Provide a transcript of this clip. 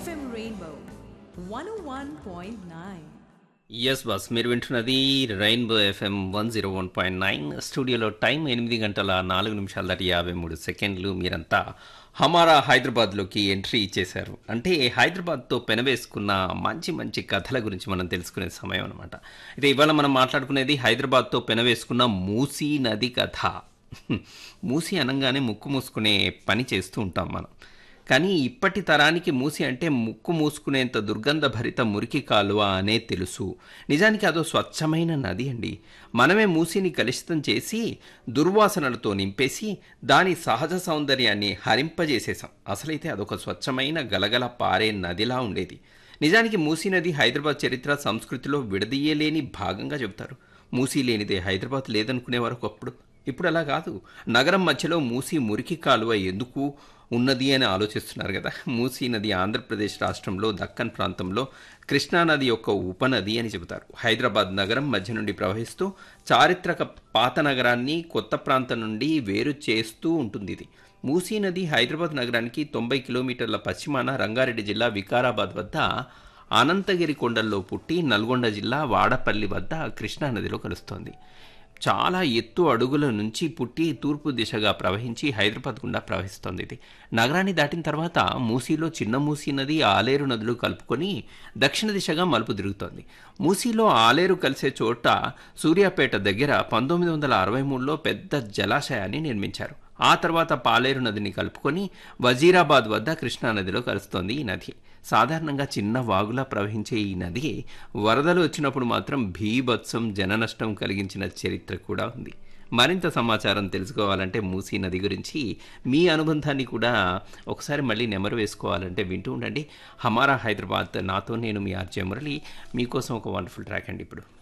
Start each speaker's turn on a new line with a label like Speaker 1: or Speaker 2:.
Speaker 1: FM Rainbow 101.9.
Speaker 2: Yes boss మీరు వింటున్నది rainbow FM one zero one point nine స్టూడియోలో time ఎనిమిది గంటల నాలుగు నిమిషాల దాటి యాభై మూడు సెకండ్లు మీరంతా హమారా హైదరాబాద్లోకి ఎంట్రీ ఇచ్చేశారు అంటే హైదరాబాద్తో పెనవేసుకున్న మంచి మంచి కథల గురించి మనం తెలుసుకునే సమయం అనమాట అయితే ఇవాళ మనం మాట్లాడుకునేది హైదరాబాద్తో పెనవేసుకున్న మూసీ నది కథ మూసి అనగానే ముక్కు మూసుకునే పని చేస్తూ ఉంటాం మనం కానీ ఇప్పటి తరానికి మూసి అంటే ముక్కు మూసుకునేంత దుర్గంధ భరిత మురికి కాలువ అనే తెలుసు నిజానికి అదో స్వచ్ఛమైన నది అండి మనమే మూసిని కలుషితం చేసి దుర్వాసనలతో నింపేసి దాని సహజ సౌందర్యాన్ని హరింపజేసేసాం అసలైతే అదొక స్వచ్ఛమైన గలగల పారే నదిలా ఉండేది నిజానికి మూసీ నది హైదరాబాద్ చరిత్ర సంస్కృతిలో విడదీయలేని భాగంగా చెబుతారు మూసీ లేనిదే హైదరాబాద్ లేదనుకునేవారు ఒకప్పుడు ఇప్పుడు అలా కాదు నగరం మధ్యలో మూసీ మురికి కాలువ ఎందుకు ఉన్నది అని ఆలోచిస్తున్నారు కదా మూసీ నది ఆంధ్రప్రదేశ్ రాష్ట్రంలో దక్కన్ ప్రాంతంలో కృష్ణానది యొక్క ఉపనది అని చెబుతారు హైదరాబాద్ నగరం మధ్య నుండి ప్రవహిస్తూ చారిత్రక పాత నగరాన్ని కొత్త ప్రాంతం నుండి వేరు చేస్తూ ఉంటుంది ఇది మూసీ నది హైదరాబాద్ నగరానికి తొంభై కిలోమీటర్ల పశ్చిమాన రంగారెడ్డి జిల్లా వికారాబాద్ వద్ద అనంతగిరి కొండల్లో పుట్టి నల్గొండ జిల్లా వాడపల్లి వద్ద కృష్ణానదిలో కలుస్తోంది చాలా ఎత్తు అడుగుల నుంచి పుట్టి తూర్పు దిశగా ప్రవహించి హైదరాబాద్ గుండా ప్రవహిస్తోంది ఇది నగరాన్ని దాటిన తర్వాత మూసీలో చిన్న మూసీ నది ఆలేరు నదులు కలుపుకొని దక్షిణ దిశగా మలుపు తిరుగుతోంది మూసీలో ఆలేరు కలిసే చోట సూర్యాపేట దగ్గర పంతొమ్మిది వందల అరవై మూడులో పెద్ద జలాశయాన్ని నిర్మించారు ఆ తర్వాత పాలేరు నదిని కలుపుకొని వజీరాబాద్ వద్ద కృష్ణానదిలో కలుస్తోంది ఈ నది సాధారణంగా చిన్న వాగులా ప్రవహించే ఈ నది వరదలు వచ్చినప్పుడు మాత్రం భీభత్సం జననష్టం కలిగించిన చరిత్ర కూడా ఉంది మరింత సమాచారం తెలుసుకోవాలంటే మూసీ నది గురించి మీ అనుబంధాన్ని కూడా ఒకసారి మళ్ళీ నెమరు వేసుకోవాలంటే వింటూ ఉండండి హమారా హైదరాబాద్ నాతో నేను మీ ఆర్జే మురళి మీకోసం ఒక వండర్ఫుల్ ట్రాక్ అండి ఇప్పుడు